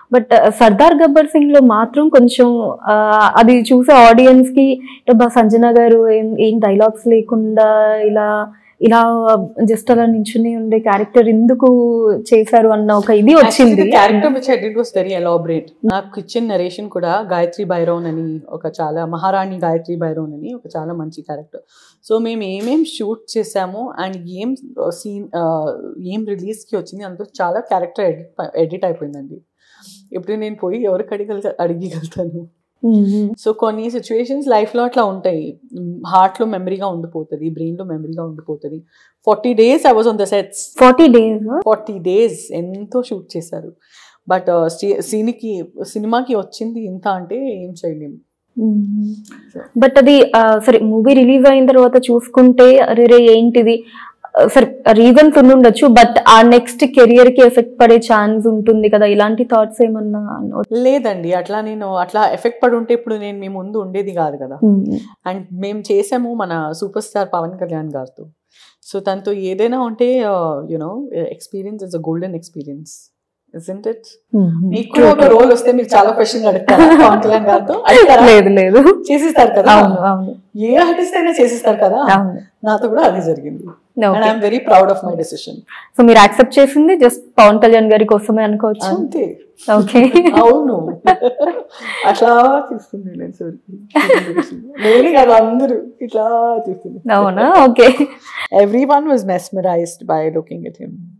But Sardar Gabbar Singh లో మాత్రం కొంచెం ఆ, అది చూసే ఆడియన్స్ కి "అబ్బా, సంజన గారు ఏం ఏం డైలాగ్స్ లేకుండా ఇలా ఇలా జస్ట్ అలా నించుని ఉండే క్యారెక్టర్ ఎందుకు చేశారు అన్న ఒక ఇది వచ్చింది character which I did was very elaborate నాకు ఇచ్చిన నరేషన్ కూడా గాయత్రి బైరోన్ అని ఒక చాలా మహారాణి గాయత్రి బైరోన్ అని ఒక చాలా మంచి క్యారెక్టర్ సో మేము ఏమేం షూట్ చేసామో అండ్ ఏం సీన్ ఏం రిలీజ్కి వచ్చింది అందులో చాలా క్యారెక్టర్ ఎడిట్ ఎడిట్ అయిపోయిందండి ఇప్పుడు నేను పోయి ఎవరికి అడిగల అడిగలుగుతాను మ్మ్. సో కొన్ని సిచ్యువేషన్స్ లైఫ్లో అట్లా ఉంటాయి హార్ట్లో మెమరీగా ఉండిపోతుంది బ్రెయిన్లో మెమరీగా ఉండిపోతుంది forty days I was on the sets forty days forty days ఎంతో షూట్ చేశారు బట్ సీనికి సినిమాకి వచ్చింది ఇంత అంటే ఏం చేయలేము బట్ అది ఆ, సరే మూవీ రిలీజ్ అయిన తర్వాత చూసుకుంటే అరే రే ఏంటిది ఆ, సరే రీజన్స్ ఉండొచ్చు బట్ ఆ నెక్స్ట్ కెరియర్ కి ఎఫెక్ట్ పడే ఛాన్స్ ఉంటుంది కదా ఇలాంటి థాట్స్ ఏమన్నా లేదండి అట్లా నేను అట్లా ఎఫెక్ట్ పడి ఉంటే ఇప్పుడు నేను మీ ముందు ఉండేది కాదు కదా అండ్ మేము చేసాము మన సూపర్ స్టార్ పవన్ కళ్యాణ్ గారితో సో తనతో ఏదైనా ఉంటే you know experience is a golden experience it it మీకు కూడా ఒక రోల్ వస్తే మీరు చాలా క్వశ్చన్ అడుగుతారా పవన్ కళ్యాణ్ గారితో అడుగుతారా? లేదు లేదు చేసిస్తారు కదా అవును అవును ఏ ఆర్టిస్ట్ అయినా చేసిస్తారు కదా అవును నాతో కూడా అదే జరిగింది and okay I'm very proud of my decision so మీరు యాక్సెప్ట్ చేసింది జస్ట్ పవన్ కళ్యాణ్ గారి కోసమే అనుకోవచ్చు అంతే ఓకే అవును అట్లా చూస్తుంది నేను sorry. నేనే కాదు అందరూ ఇట్లా చూస్తుంది అవునా okay everyone was mesmerised by looking at him